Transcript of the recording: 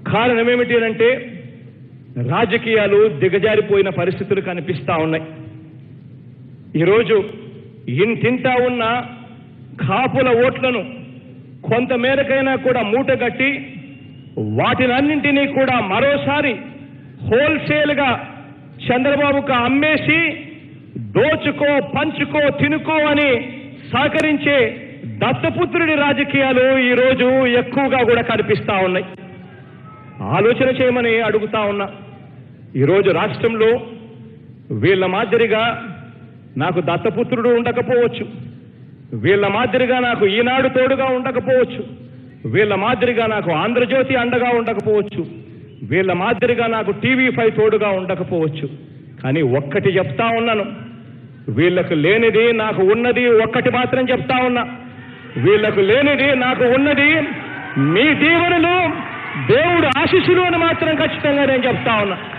కారణం ఏమిటి అంటే రాజకీయాలు దిగజారిపోయిన పరిస్థితులు కనిపిస్తా ఉన్నాయి ఈరోజు ఇంతింతా ఉన్న కాపుల ఓట్లను కొంతమేరకైనా కూడా మూటగట్టి వాటినన్నింటినీ కూడా మరోసారి హోల్సేల్గా చంద్రబాబుకు అమ్మేసి దోచుకో పంచుకో తినుకో అని సహకరించే దత్తపుత్రుడి రాజకీయాలు ఈరోజు ఎక్కువగా కూడా కనిపిస్తా ఉన్నాయి ఆలోచన చేయమని అడుగుతా ఉన్నా ఈరోజు రాష్ట్రంలో వీళ్ళ మాదిరిగా నాకు దత్తపుత్రుడు ఉండకపోవచ్చు వీళ్ళ మాదిరిగా నాకు ఈనాడు తోడుగా ఉండకపోవచ్చు వీళ్ళ మాదిరిగా నాకు ఆంధ్రజ్యోతి అండగా ఉండకపోవచ్చు వీళ్ళ మాదిరిగా నాకు టీవీ ఫైవ్ తోడుగా ఉండకపోవచ్చు కానీ ఒక్కటి చెప్తా ఉన్నాను వీళ్ళకు లేనిది నాకు ఉన్నది ఒక్కటి మాత్రం చెప్తా ఉన్నా వీళ్ళకు లేనిది నాకు ఉన్నది మీ దీవెనలు దేవుడు ఆశీస్సులు అని మాత్రం ఖచ్చితంగా నేను చెప్తా ఉన్నా